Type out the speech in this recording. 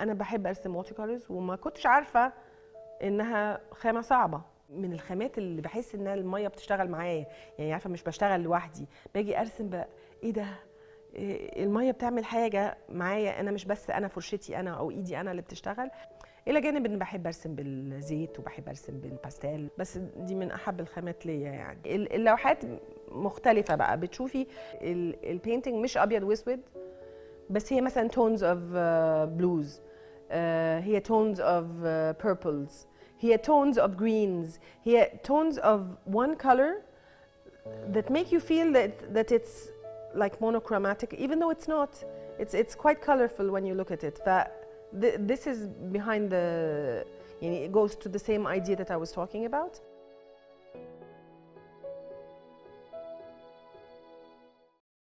انا بحب ارسم ووتر كولرز وما كنتش عارفه انها خامه صعبه من الخامات اللي بحس انها الميه بتشتغل معايا يعني عارفه مش بشتغل لوحدي باجي ارسم بقى ايه ده إيه الميه بتعمل حاجه معايا انا مش بس انا فرشتي انا او ايدي انا اللي بتشتغل الى جانب ان بحب ارسم بالزيت وبحب ارسم بالباستيل بس دي من احب الخامات ليا يعني ال- اللوحات مختلفه بقى بتشوفي البينتنج مش ابيض واسود بس هي مثلا tones of uh, blues uh, هي tones of uh, purples هي tones of greens هي tones of one color that make you feel that, that it's like monochromatic even though it's not it's, it's quite colorful when you look at it ف th- this is behind the يعني it goes to the same idea that I was talking about